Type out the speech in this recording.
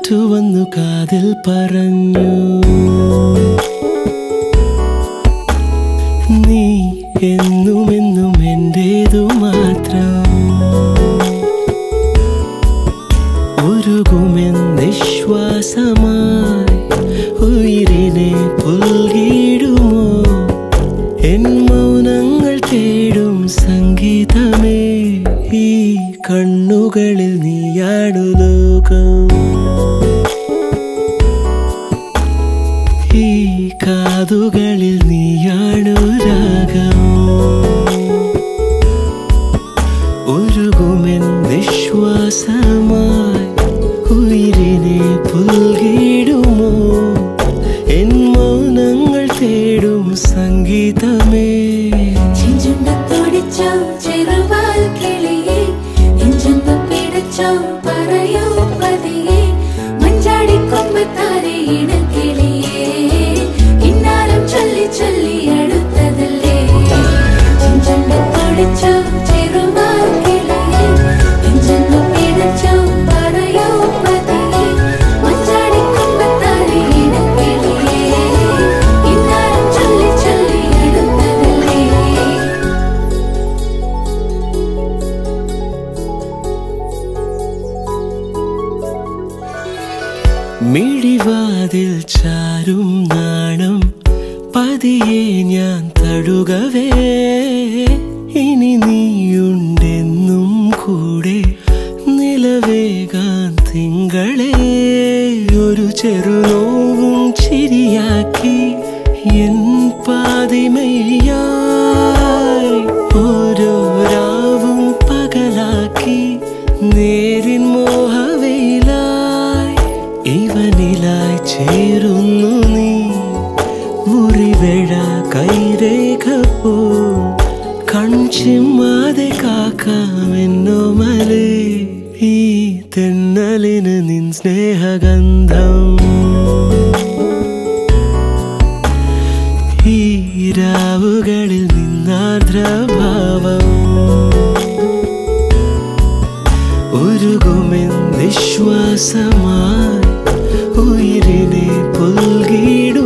കാറ്റു വന്നു കാതിൽ പറഞ്ഞു നീ എന്നും എന്നും എന്റേതു മാത്രം ഉരുകുമെന്നിശ്വാസമായി ഉയിരിനെ പുൽകിടുമോ എൻ മൗനങ്ങൾ തേടും സംഗീതമേ ഈ കണ്ണുകളിൽ നീയാണു ലോകം ഈ കാതുകളിൽ നീയാണു രാഗം ഉരുകുമെൻ നിശ്വാസമായി ഉയിരിനെ പുൽകിടുമോ എൻ മൗനങ്ങൾ തേടും സംഗീതമേ ചെഞ്ചുണ്ടത്തോടിച്ചോ ചെറുവാൽ കിളിയേ നെഞ്ചെന്ന് പിടിച്ചോ പറയൂ പതിയെ മഞ്ചാടിക്കൊമ്പത്താരെ ഇണക്കിളിയേ ഇന്നാലും ചൊല്ലി ചൊല്ലി അടുത്തതല്ലേ ചെഞ്ചുണ്ടത്തോടിച്ചോ ചെറുവാൽ കിളിയേ നെഞ്ചെന്ന് പിടിച്ചോ പറയൂ പതിയെ മഞ്ചാടിക്കൊമ്പത്താരെ ഇണക്കിളിയേ ഇന്നാലും ചൊല്ലി ചൊല്ലി അടുത്തതല്ലേ മിഴിവാതിൽ ചാരും നാണം പതിയെ ഞാൻ തടുകവേ ഇനി നീയുണ്ടെന്നും കൂടെ നിലവേകാൻ തിങ്കളെ ഒരു ചെറുനോവും ചിരിയാക്കി എൻ പാതിമയായി ഓരോ രാവും പകലാക്കി നേരിൻ മോഹവയിലായി ഇവനിലായി ചേരുന്നു നീ മുറിവേഴ കൈരേഖ പോ കൺചിമ്മാതെ കാക്കാമെന്നോ മലേ ഈ തെന്നലിന് നിൻ സ്നേഹഗന്ധം ഈ രാവുകളിൽ നിന്നാർദ്രഭാവം ഉരുകുമെൻ നിശ്വാസമായി ഉയിരിനെ പുൽകിടും